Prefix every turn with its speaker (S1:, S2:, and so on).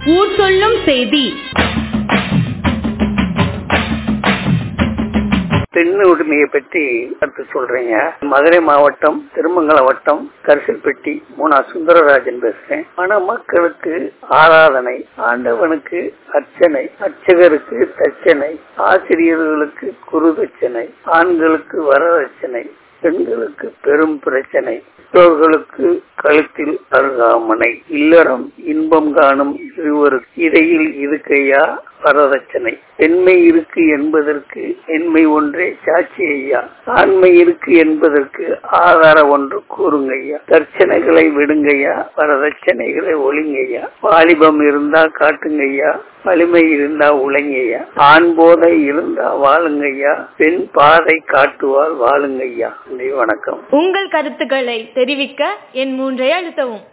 S1: ஊர் சொல்லும் செய்தி
S2: பெண் உரிமையை பற்றி கருத்து சொல்றீங்க மதுரை மாவட்டம் திருமங்கலம் வட்டம் கரிசல்பட்டி மூணா சுந்தரராஜன் பேசுறேன் மன மக்களுக்கு ஆராதனை ஆண்டவனுக்கு அர்ச்சனை அர்ச்சகருக்கு தச்சனை ஆசிரியர்களுக்கு குரு தட்சணை ஆண்களுக்கு வரதட்சணை பெண்களுக்கு பெரும் பிரச்சனை பெற்றோர்களுக்கு கழுத்தில் அருகாமனை இல்லறம் இன்பம் காணும் இருவருக்கு இடையில் இருக்கையா வரதட்சணை பெண்மை இருக்கு என்பதற்கு என்மை ஒன்றே சாட்சி ஐயா ஆண்மை இருக்கு என்பதற்கு ஆதார ஒன்று கூறுங்கய்யா தர்ச்சனைகளை விடுங்கய்யா வரதட்சணைகளை ஒழுங்கய்யா வாலிபம் இருந்தா காட்டுங்கய்யா வலிமை இருந்தா உழைங்கய்யா ஆண் போதை இருந்தா வாழுங்கய்யா பெண் பாதை காட்டுவால் வாழுங்கய்யா நன்றி வணக்கம்
S1: உங்கள் கருத்துக்களை தெரிவிக்க என் மூன்றை அழுத்தவும்